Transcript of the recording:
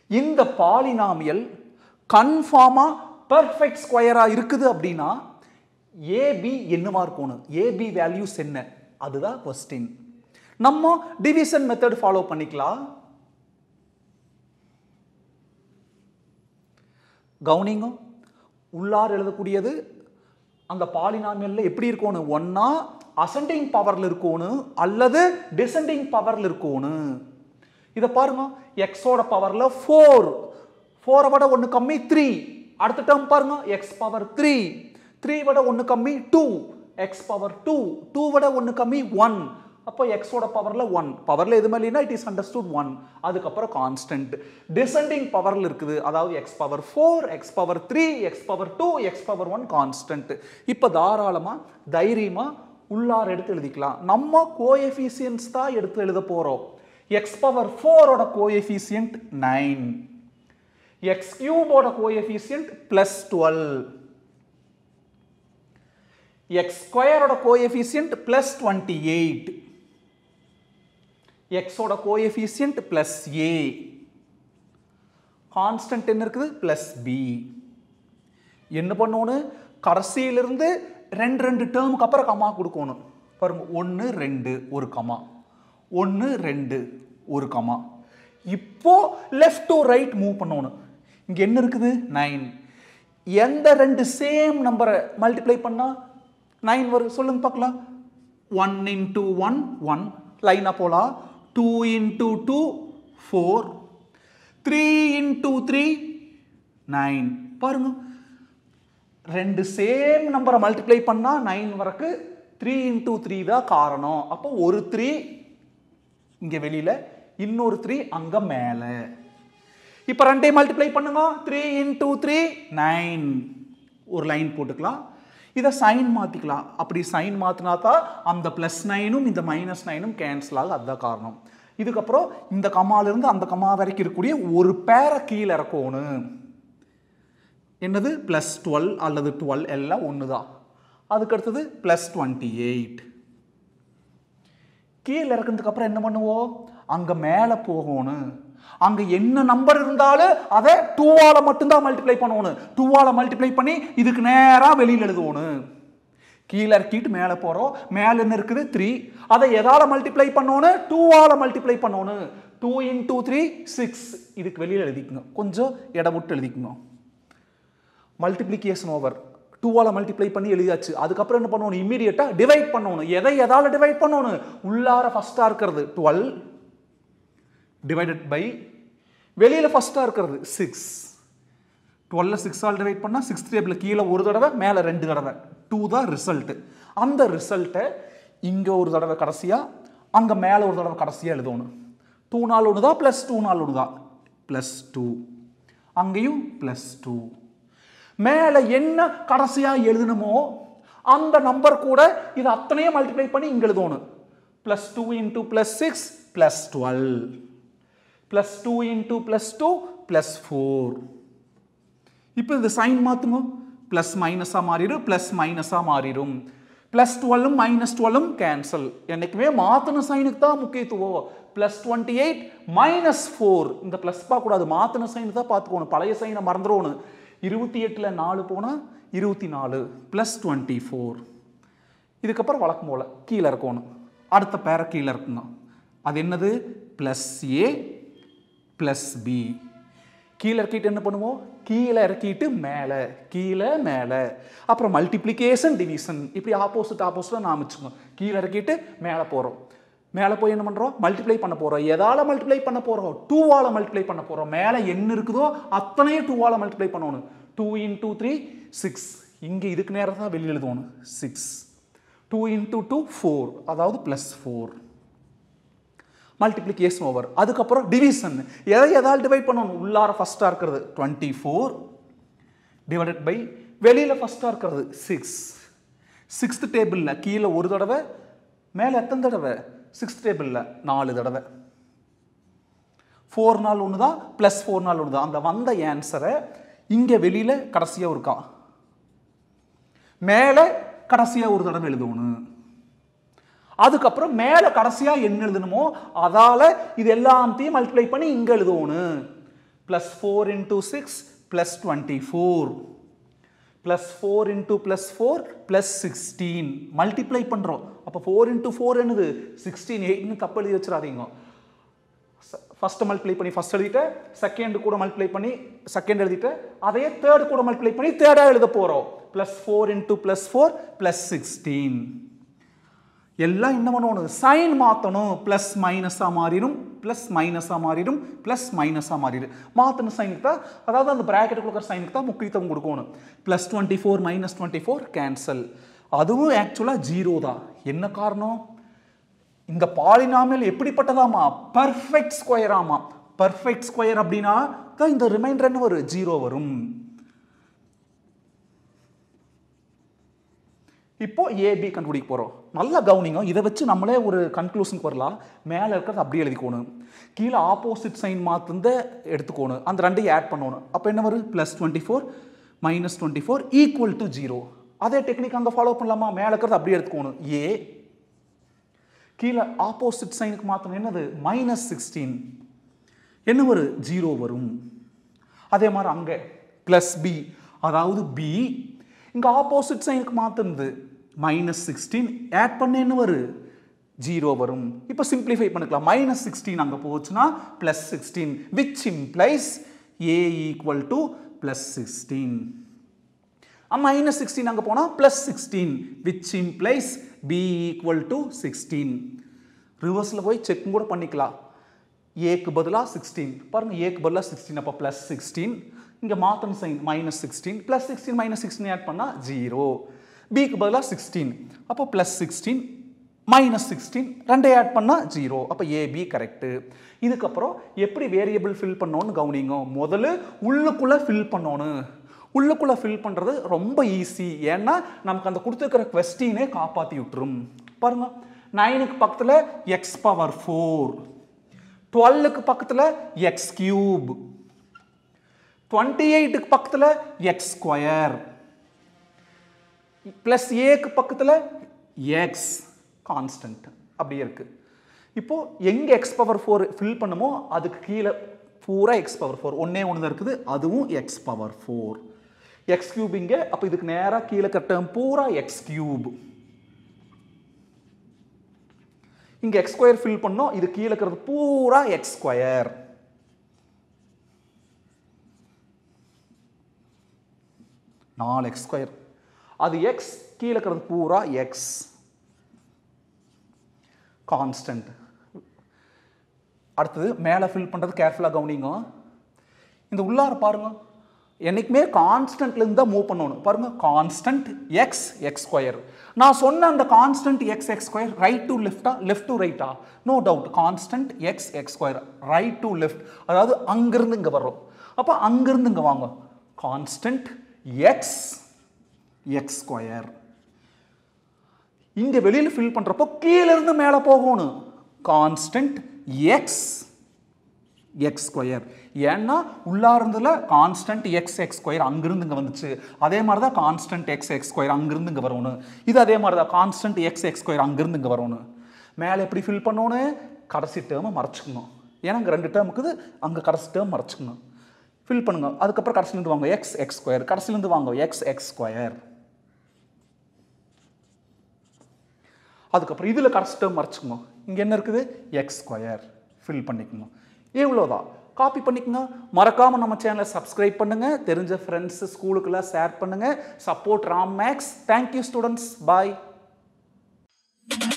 இந்த பாலினாமியல் கன்ஃபார்மா பெர்ஃபெக்ட் ஸ்கொயரா இருக்குது அப்படின்னா ஏபி என்னவா இருக்கணும் ஏபி வேல்யூஸ் என்ன அதுதான் கொஸ்டின் நம்ம டிவிஷன் மெத்தட் ஃபாலோ பண்ணிக்கலாம் கவுனிங்க உள்ளார் எழுதக்கூடியது அந்த பாலினாமியல்ல எப்படி இருக்கணும் ஒன்னா அசெண்டிங் பவர்ல இருக்கணும் அல்லது டிசெண்டிங் பவர்ல இருக்கணும் இதை பாருங்க எக்ஸோட பவர்ல ஃபோர் ஃபோரை விட ஒன்று கம்மி த்ரீ அடுத்த டேர்ம் பாருங்க எக்ஸ் பவர் த்ரீ த்ரீ விட ஒன்று கம்மி two x power two two விட ஒன்று கம்மி ஒன் அப்போ எக்ஸோட பவர்ல ஒன் பவர்ல எது இல்லைன்னா இட் இஸ் அண்டர்ஸ்டுட் ஒன் அதுக்கப்புறம் கான்ஸ்டன்ட் டிசெண்டிங் பவர்ல இருக்குது அதாவது x power four x power three x power two x power one constant இப்போ தாராளமா தைரியமா உள்ளார் எடுத்து எழுதிக்கலாம் நம்ம கோஎஃபிசியன்ஸ் தான் எடுத்து எழுத போறோம் எக்ஸ் பவர் ஃபோரோட கோஎஃபிசியன்ட் நைன் எக்ஸ் கியூபோட கோஎஃபிசியன்ட் பிளஸ் டுவெல் எக்ஸ் ஸ்கொயரோட கோஎஃபிசியன்ட் பிளஸ் டுவெண்ட்டி எயிட் எக்ஸோட கோஎஃபிசியன்ட் பிளஸ் ஏ கான்ஸ்டன்ட் என்ன இருக்குது பிளஸ் பி என்ன பண்ணணும் கடைசியிலிருந்து ரெண்டு ரெண்டு டேர்முக்கு அப்புறம் கமா கொடுக்கணும் பாருங்க ஒன்று ரெண்டு ஒரு கமா ஒன்று ரெண்டு ஒரு கமா இப்போ லெஃப்ட் டு ரைட் மூவ் பண்ணணும் இங்க என்ன இருக்குது நைன் எந்த ரெண்டு சேம் நம்பரை மல்டிப்ளை பண்ணா நைன் வரும் சொல்லுங்க பார்க்கலாம் ஒன் இன்டூ ஒன் ஒன் லைனாக போகலாம் two into two four three into three nine பாருங்க ரெண்டு சேம் நம்பரை மல்டிப்ளை பண்ணா நைன் வரக்கு த்ரீ இன்டூ த்ரீ தான் காரணம் அப்போ ஒரு த்ரீ இங்க வெளியில இன்னொரு த்ரீ அங்க மேல இப்போ ரெண்டையும் மல்டிப்ளை பண்ணுங்க த்ரீ இன்டூ த்ரீ நைன் ஒரு லைன் போட்டுக்கலாம் இதை சைன் மாற்றிக்கலாம் அப்படி சைன் மாற்றினா தான் அந்த ப்ளஸ் நைனும் இந்த மைனஸ் நைனும் கேன்சல் ஆகும் அதுதான் காரணம் இதுக்கப்புறம் இந்த கமாலிருந்து அந்த கமா வரைக்கும் இருக்கக்கூடிய ஒரு பேரை கீழே இறக்கணும் என்னது ப்ளஸ் டுவெல் அல்லது டுவெல் எல்லாம் ஒன்று தான் அதுக்கு அடுத்தது ப்ளஸ் டுவெண்ட்டி எயிட் கீழே இறக்குனதுக்கு அப்புறம் என்ன பண்ணுவோம் அங்க மேல போகணும் அங்க என்ன நம்பர் இருந்தாலும் அதை டூவால மட்டும்தான் மல்டிப்ளை பண்ணணும் டூவால மல்டிப்ளை பண்ணி இதுக்கு நேரா வெளியில் எழுதுவோணும் கீழே இறக்கிட்டு மேலே போகிறோம் மேலே என்ன இருக்குது த்ரீ அதை எதால மல்டிப்ளை பண்ணணும் டூவால மல்டிப்ளை பண்ணணும் two in two three six இதுக்கு வெளியில் எழுதிக்கணும் கொஞ்சம் இடம் விட்டு எழுதிக்கணும் மல்டிப்ளிகேஷன் ஓவர் டூவால் மல்டிப்ளை பண்ணி எழுதியாச்சு அதுக்கப்புறம் என்ன பண்ணணும் இம்மீடியட்டாக டிவைட் பண்ணணும் எதை எதால டிவைட் பண்ணணும் உள்ளார ஃபஸ்ட்டாக இருக்கிறது டுவெல் டிவைடட் பை வெளியில் ஃபஸ்ட்டாக இருக்கிறது சிக்ஸ் டுவெல்ல சிக்ஸால் டிவைட் பண்ணால் சிக்ஸ் டேபிள் கீழே ஒரு தடவை மேலே ரெண்டு தடவை டூ தான் ரிசல்ட்டு அந்த ரிசல்ட்டை இங்கே ஒரு தடவை கடைசியாக அங்கே மேலே ஒரு தடவை கடைசியாக எழுதணும் டூ நாள் ஒன்று தான் ப்ளஸ் டூ நாள் ஒன்று தான் ப்ளஸ் டூ அங்கேயும் ப்ளஸ் டூ மேலே என்ன கடைசியாக எழுதணுமோ அந்த நம்பர் கூட இது அத்தனையும் மல்டிப்ளை பண்ணி இங்கே எழுதணும் plus two into plus six plus twelve plus two into plus two plus four இப்போ இது சைன் மாற்றுங்க ப்ளஸ் மைனஸாக மாறிடும் ப்ளஸ் மைனஸாக மாறிடும் ப்ளஸ் டுவெல்லும் மைனஸ் டுவெல்லும் கேன்சல் என்றைக்குமே மாற்றின சைனுக்கு தான் முக்கியத்துவம் plus twenty eight minus four இந்த ப்ளஸ் பார்க்கக்கூடாது மாற்றின சைனு தான் பார்த்துக்கணும் பழைய சைனை மறந்துடணும் இருபத்தி எட்டில் நாலு போனால் இருபத்தி நாலு ப்ளஸ் டுவெண்ட்டி ஃபோர் இதுக்கப்புறம் வழக்கம் போல் கீழே இருக்கணும் அடுத்த பேரை கீழே இருக்கணும் அது என்னது ப்ளஸ் ஏ ப்ளஸ் பி கீழே இறக்கிட்டு என்ன பண்ணுவோம் கீழே இறக்கிட்டு மேலே கீழே மேலே அப்புறம் மல்டிப்ளிகேஷன் டிவிஷன் இப்படி ஆப்போசிட் ஆப்போசிட்டாக நான் வச்சுக்கோங்க கீழே இறக்கிட்டு மேலே போகிறோம் மேலே போய் என்ன பண்ணுறோம் மல்டிப்ளை பண்ண போகிறோம் எதால் மல்டிப்ளை பண்ண போகிறோம் டூவால் மல்டிப்ளை பண்ண போகிறோம் மேலே என்ன இருக்குதோ அத்தனையும் டூவால் மல்டிப்ளை பண்ணணும் two in two three six இங்கே இதுக்கு நேரம் தான் வெளியில் எழுதணும் six two into two four அதாவது ப்ளஸ் ஃபோர் மல்டிப்ளிகேஷன் ஓவர் அதுக்கப்புறம் டிவிஷன் எதை எதால் டிவைட் பண்ணணும் உள்ளார ஃபஸ்ட்டாக இருக்கிறது டுவெண்ட்டி ஃபோர் டிவைடட் பை வெளியில் ஃபஸ்ட்டாக இருக்கிறது சிக்ஸ் சிக்ஸ்த் டேபிளில் கீழே ஒரு தடவை மேலே எத்தனை தடவை சிக்ஸ்த் டேபிளில் நாலு தடவை ஃபோர் நாள் ஒன்று தான் ப்ளஸ் ஃபோர் நாள் ஒன்று தான் அந்த வந்த ஆன்சரை இங்கே வெளியில் கடைசியாக இருக்கா மேலே கடைசியாக ஒரு தடவை எழுதணும் அதுக்கப்புறம் மேலே கடைசியாக என்ன எழுதணுமோ அதால் இது எல்லாத்தையும் மல்டிப்ளை பண்ணி இங்கே எழுதணும் plus four into six plus twenty four plus four into plus four plus sixteen multiply பண்ணுறோம் அப்போ ஃபோர் இன்டூ ஃபோர் என்னது சிக்ஸ்டீன் எயிட்னு தப்பு எழுதி வச்சிடாதீங்க ஃபர்ஸ்ட் மல்டிப்ளை பண்ணி ஃபர்ஸ்ட் எழுதிட்டேன் செகண்ட் கூட மல்டிப்ளை பண்ணி செகண்ட் எழுதிட்டேன் அதையே தேர்ட் கூட மல்டிப்ளை பண்ணி தேர்டாக எழுத போகிறோம் plus four into plus four plus sixteen எல்லாம் என்ன பண்ணணும் சைன் மாற்றணும் ப்ளஸ் மைனஸாக மாறிடும் ப்ளஸ் மைனஸாக மாறிடும் ப்ளஸ் மைனஸாக மாறிடும் மாற்றின சைனுக்கு தான் அதாவது அந்த ப்ராக்கெட் கொடுக்குற சைனுக்கு தான் முக்கியத்துவம் கொடுக்கணும் plus twenty four minus twenty four cancel அதுவும் ஆக்சுவலாக ஜீரோ தான் என்ன காரணம் இந்த பாலினாமியல் எப்படிப்பட்டதாமா பர்ஃபெக்ட் ஸ்கொயர் ஆமா பர்ஃபெக்ட் ஸ்கொயர் அப்படின்னா தான் இந்த ரிமைண்டர் என்ன வரும் ஜீரோ வரும் இப்போ ஏபி கண்டுபிடிக்க போகிறோம் நல்லா கவனிங்க இதை வச்சு நம்மளே ஒரு கன்க்ளூஷனுக்கு வரலாம் மேலே இருக்கிறது அப்படியே எழுதிக்கணும் கீழே ஆப்போசிட் சைன் மாற்றுந்த எடுத்துக்கணும் அந்த ரெண்டையும் ஆட் பண்ணணும் அப்போ என்ன வரும் plus twenty four minus twenty four equal to zero அதே டெக்னிக் அங்கே ஃபாலோ பண்ணலாமா மேலே இருக்கிறது அப்படியே எடுத்துக்கணும் ஏ கீழே ஆப்போசிட் சைனுக்கு மாற்றணும் என்னது மைனஸ் சிக்ஸ்டீன் என்ன வரும் ஜீரோ வரும் அதே மாதிரி அங்கே ப்ளஸ் பி அதாவது பி இங்கே ஆப்போசிட் சைனுக்கு மாற்றுனது மைனஸ் சிக்ஸ்டீன் ஆட் பண்ண என்ன வரும் ஜீரோ வரும் இப்போ சிம்பிளிஃபை பண்ணிக்கலாம் மைனஸ் சிக்ஸ்டீன் அங்கே போச்சுன்னா plus sixteen which implies A equal to plus sixteen minus sixteen அங்கே போனால் plus sixteen which implies B equal to sixteen ரிவர்ஸில் போய் செக் கூட பண்ணிக்கலாம் ஏக்கு பதிலாக சிக்ஸ்டீன் பாருங்கள் ஏக்கு பதிலாக சிக்ஸ்டீன் அப்போ ப்ளஸ் சிக்ஸ்டீன் இங்கே மாத்தன் sign minus sixteen plus sixteen minus sixteen add பண்ணால் ஜீரோ பிக்கு பதிலாக சிக்ஸ்டீன் அப்போ ப்ளஸ் சிக்ஸ்டீன் மைனஸ் சிக்ஸ்டீன் ரெண்டே ஆட் பண்ணால் ஜீரோ அப்போ ஏபி கரெக்டு இதுக்கப்புறம் எப்படி வேரியபிள் ஃபில் பண்ணோன்னு கவனிங்க முதல்ல உள்ளுக்குள்ளே ஃபில் பண்ணணும் உள்ளுக்குள்ளே ஃபில் பண்ணுறது ரொம்ப ஈஸி ஏன்னா நமக்கு அந்த கொடுத்துருக்கிற கொஸ்டினே காப்பாற்றி விட்டுரும் பாருங்க நைனுக்கு பக்கத்தில் எக்ஸ் பவர் ஃபோர் டுவெல்லுக்கு பக்கத்தில் எக்ஸ் கியூப் டுவெண்ட்டி எயிட்டுக்கு பக்கத்தில் எக்ஸ் ஸ்கொயர் ப்ளஸ் ஏக்கு பக்கத்தில் எக்ஸ் கான்ஸ்டன்ட் அப்படியே இருக்கு இப்போ எங்க எக்ஸ் பவர் ஃபோர் ஃபில் பண்ணுமோ அதுக்கு கீழே பூரா எக்ஸ் பவர் ஃபோர் ஒன்னே ஒன்று தான் இருக்குது அதுவும் x power four x cube இங்கே அப்போ இதுக்கு நேராக கீழே கட்டம் பூரா எக்ஸ் கியூப் இங்கே எக்ஸ் ஸ்கொயர் ஃபில் பண்ணோம் இது கீழே இருக்கிறது பூரா எக்ஸ் ஸ்கொயர் நாலு எக்ஸ் ஸ்கொயர் அது எக்ஸ் கீழே இருக்கிறது பூரா எக்ஸ் கான்ஸ்டன்ட் அடுத்தது மேலே ஃபில் பண்ணுறது கேர்ஃபுல்லாக கவனிங்க இந்த உள்ளார பாருங்க என்னைக்குமே கான்ஸ்டன்ட்லேருந்து தான் மூவ் பண்ணணும் பாருங்க கான்ஸ்டன்ட் எக்ஸ் எக்ஸ் ஸ்கொயர் நான் சொன்ன அந்த constant x x square right to லெஃப்டா லெஃப்ட் டு ரைட்டா no doubt constant x x square right to left அதாவது அங்கிருந்து இங்கே வர்றோம் அப்போ அங்கிருந்து இங்கே வாங்க கான்ஸ்டன்ட் எக்ஸ் எக்ஸ் ஸ்கொயர் இங்கே வெளியில் ஃபில் பண்ணுறப்போ கீழேருந்து மேலே போகணும் கான்ஸ்டன்ட் எக்ஸ் எக்ஸ் ஸ்கொயர் ஏன்னா உள்ளா இருந்ததுல கான்ஸ்டன்ட் எக்ஸ் எக்ஸ் ஸ்கொயர் அங்கிருந்து இங்கே வந்துச்சு அதே மாதிரி தான் கான்ஸ்டன்ட் எக்ஸ் எக்ஸ் ஸ்கொயர் அங்கிருந்து இங்கே வரணும் இது அதே மாதிரி தான் கான்ஸ்டன்ட் எக்ஸ் எக்ஸ் ஸ்கொயர் அங்கிருந்து இங்கே வரணும் மேலே எப்படி ஃபில் பண்ணணும் கடைசி டேர்மை மறைச்சிக்கணும் ஏன்னா அங்கே ரெண்டு டேர்ம் இருக்குது அங்கே கடைசி டேர்ம் மறைச்சிக்கணும் ஃபில் பண்ணுங்க அதுக்கப்புறம் கடைசிலேருந்து வாங்க எக்ஸ் எக்ஸ் ஸ்கொயர் கடைசிலேருந்து வாங்க எக்ஸ் எக்ஸ் ஸ்கொயர் அதுக்கப்புறம் இதில் கடைசி டேர்ம் மறைச்சிக்கணும் இங்கே என்ன இருக்குது எக்ஸ் ஸ்கொயர் ஃபில் பண்ணிக்கணும் இவ்வளோதான் காப்பி பண்ணிக்கோங்க மறக்காமல் நம்ம சேனலை சப்ஸ்கிரைப் பண்ணுங்கள் தெரிஞ்ச ஃப்ரெண்ட்ஸ் ஸ்கூலுக்கெல்லாம் ஷேர் பண்ணுங்கள் support Ram maths thank you students பாய்